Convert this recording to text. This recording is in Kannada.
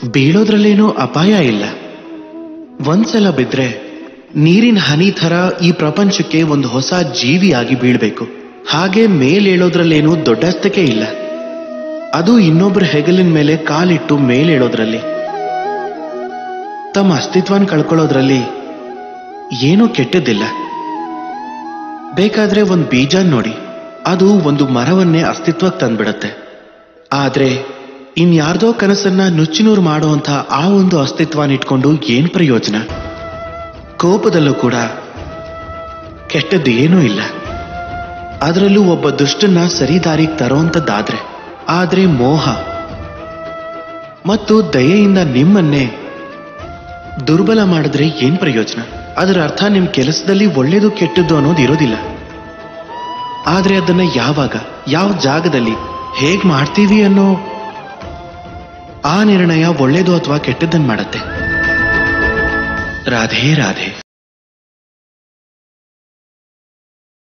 ಬೀಳೋದ್ರಲ್ಲೇನೂ ಅಪಾಯ ಇಲ್ಲ ಒಂದ್ಸಲ ಬಿದ್ರೆ ನೀರಿನ ಹನಿ ಥರ ಈ ಪ್ರಪಂಚಕ್ಕೆ ಒಂದು ಹೊಸ ಜೀವಿಯಾಗಿ ಬೀಳ್ಬೇಕು ಹಾಗೆ ಮೇಲೇಳೋದ್ರಲ್ಲೇನೂ ದೊಡ್ಡಸ್ತಕ್ಕೆ ಇಲ್ಲ ಅದು ಇನ್ನೊಬ್ಬರ ಹೆಗಲಿನ ಮೇಲೆ ಕಾಲಿಟ್ಟು ಮೇಲೇಳೋದ್ರಲ್ಲಿ ತಮ್ಮ ಅಸ್ತಿತ್ವನ ಕಳ್ಕೊಳ್ಳೋದ್ರಲ್ಲಿ ಏನೂ ಕೆಟ್ಟದ್ದಿಲ್ಲ ಬೇಕಾದ್ರೆ ಒಂದು ಬೀಜ ನೋಡಿ ಅದು ಒಂದು ಮರವನ್ನೇ ಅಸ್ತಿತ್ವಕ್ಕೆ ತಂದ್ಬಿಡತ್ತೆ ಆದ್ರೆ ಇನ್ಯಾರ್ದೋ ಕನಸನ್ನ ನುಚ್ಚಿನೂರು ಮಾಡುವಂಥ ಆ ಒಂದು ಅಸ್ತಿತ್ವನ ಇಟ್ಕೊಂಡು ಏನ್ ಪ್ರಯೋಜನ ಕೋಪದಲ್ಲೂ ಕೂಡ ಕೆಟ್ಟದ್ದು ಏನೂ ಇಲ್ಲ ಅದರಲ್ಲೂ ಒಬ್ಬ ದುಷ್ಟನ್ನ ಸರಿದಾರಿಗೆ ತರೋಂಥದ್ದಾದ್ರೆ ಆದ್ರೆ ಮೋಹ ಮತ್ತು ದಯೆಯಿಂದ ನಿಮ್ಮನ್ನೇ ದುರ್ಬಲ ಮಾಡಿದ್ರೆ ಏನ್ ಪ್ರಯೋಜನ ಅದರ ಅರ್ಥ ನಿಮ್ ಕೆಲಸದಲ್ಲಿ ಒಳ್ಳೇದು ಕೆಟ್ಟದ್ದು ಅನ್ನೋದು ಇರೋದಿಲ್ಲ ಆದ್ರೆ ಅದನ್ನ ಯಾವಾಗ ಯಾವ ಜಾಗದಲ್ಲಿ ಹೇಗ್ ಮಾಡ್ತೀವಿ ಅನ್ನೋ ಆ ನಿರ್ಣಯ ಒಳ್ಳೇದು ಅಥವಾ ಕೆಟ್ಟದ್ದನ್ ಮಾಡತ್ತೆ ರಾಧೆ ರಾಧೆ